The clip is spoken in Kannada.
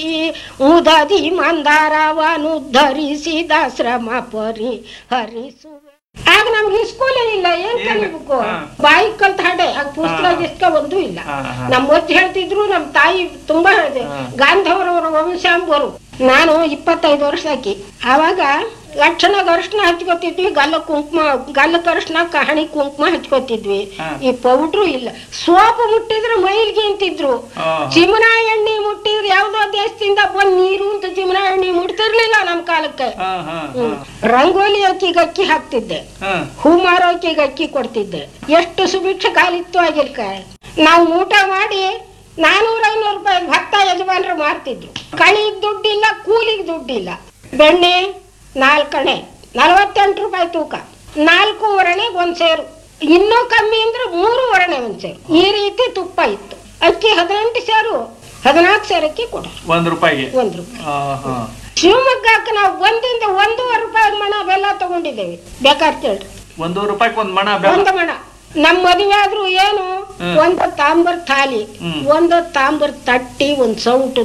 ಉದದಿ ಮಂದಾರವನು ಧರಿಸಿದ ಶ್ರಮ ಪರಿ ಹರಿಸುವೆ ಆಗ ನಮ್ಗೆ ಸ್ಕೂಲೇ ಇಲ್ಲ ಏನ್ ಇಲ್ಲ. ಕಲಿಬೇಕು ಹಾ. ಬಾಯಿ ಕಲ್ತ ಹಾಡೆ ಆಗ ಪುಸ್ತಕ ಹಾ. ಗಿಸ್ಕ ಒಂದು ಇಲ್ಲ ಹಾ, ಹಾ. ನಮ್ಮ ಅಜ್ಜಿ ಹೇಳ್ತಿದ್ರು ನಮ್ ತಾಯಿ ತುಂಬಾ ಹೇಳಿದೆ ಹಾ. ಗಾಂಧವರವರ ವಂಶಾಂಬರು ನಾನು ಇಪ್ಪತ್ತೈದು ವರ್ಷ ಆಕಿ ಆವಾಗ ಲಕ್ಷಣ ಅರಿಶಿನ ಹಚ್ಕೋತಿದ್ವಿ ಗಲ್ಲ ಕುಂಕುಮ ಗಲ್ಲಕ್ಕೆ ಅರಿಶಿನ ಕಹಣಿ ಕುಂಕುಮ ಹಚ್ಕೋತಿದ್ವಿ ಹಾ. ಈ ಪೌಡ್ರು ಇಲ್ಲ ಸೋಪು ಮುಟ್ಟಿದ್ರೆ ಮೈಲ್ಗೆ ಅಂತಿದ್ರು ಆಹಾ. ಚಿಮನ ಎಣ್ಣೆ ಮುಟ್ಟಿದ್ರೆ ಯಾವ್ದೋ ದೇಶದಿಂದ ಬಂದ್ ನೀರು ಅಂತ ಚಿಮನ ಎಣ್ಣೆ ಮುಟ್ತಿರ್ಲಿಲ್ಲ ನಮ್ ಕಾಲಕ್ಕೆ ಹಾ, ಹಾ, ಹ್ಮ್. ಹಾ. ರಂಗೋಲಿ ಅಕ್ಕಿಗೆ ಅಕ್ಕಿ ಹಾಕ್ತಿದ್ದೆ ಹಾ. ಹೂ ಮಾರೋ ಅಕ್ಕಿಗೆ ಅಕ್ಕಿ ಕೊಡ್ತಿದ್ದೆ ಎಷ್ಟು ಸುಭಿಕ್ಷ ಕಾಲಿತ್ತು ಆಗಿಲ್ಕ ನಾವು ಊಟ ಮಾಡಿ ನಾನೂರ ಐನೂರು ರೂಪಾಯಿ ಭತ್ತ ಯಜಮಾನರು ಮಾರ್ತಿದ್ರು ಕಳಿಗ್ ದುಡ್ಡಿಲ್ಲ ಕೂಲಿಗೆ ದುಡ್ಡಿಲ್ಲ ಬೆಣ್ಣೆ ನಾಲ್ಕಣೆ ನಲವತ್ತೆಂಟು ರೂಪಾಯಿ ತೂಕ ನಾಲ್ಕು ಒರಣೆಗೆ ಒಂದ್ ಸೇರು ಇನ್ನೂ ಕಮ್ಮಿ ಅಂದ್ರೆ ಮೂರು ಒರಣೆ ಒಂದ್ ಸೇರು ಈ ರೀತಿ ತುಪ್ಪ ಇತ್ತು ಅಕ್ಕಿ ಹದಿನೆಂಟು ಸೇರು ಹದಿನಾಲ್ಕು ಸೇರಕ್ಕೆ ಕೊಡ ಒಂದ್ ರೂಪಾಯಿಗೆ ಒಂದ್ ರೂಪಾಯಿ ಆ, ಹಾ. ಶಿವಮೊಗ್ಗಕ್ಕೆ ನಾವು ಒಂದಿಂದ ಒಂದೂವರೆ ರೂಪಾಯಿ ಮಣ ಬೆಲ್ಲ ತಗೊಂಡಿದ್ದೇವೆ ಬೇಕಾದ್ರೆ ಕೇಳ್ರಿ ಒಂದೂವರೆ ರೂಪಾಯಿಗೆ ಒಂದ್ ಮಣ ಬೆಲ್ಲ ಒಂದು ಮಣ ನಮ್ಮ ಮದುವೆ ಆದ್ರೂ ಏನು ಹ್ಮ್. ಒಂದು ತಾಂಬರ್ ಥಾಲಿ ಹ್ಮ್. ಒಂದು ತಾಂಬರ್ ತಟ್ಟಿ ಒಂದು ಸೌಟು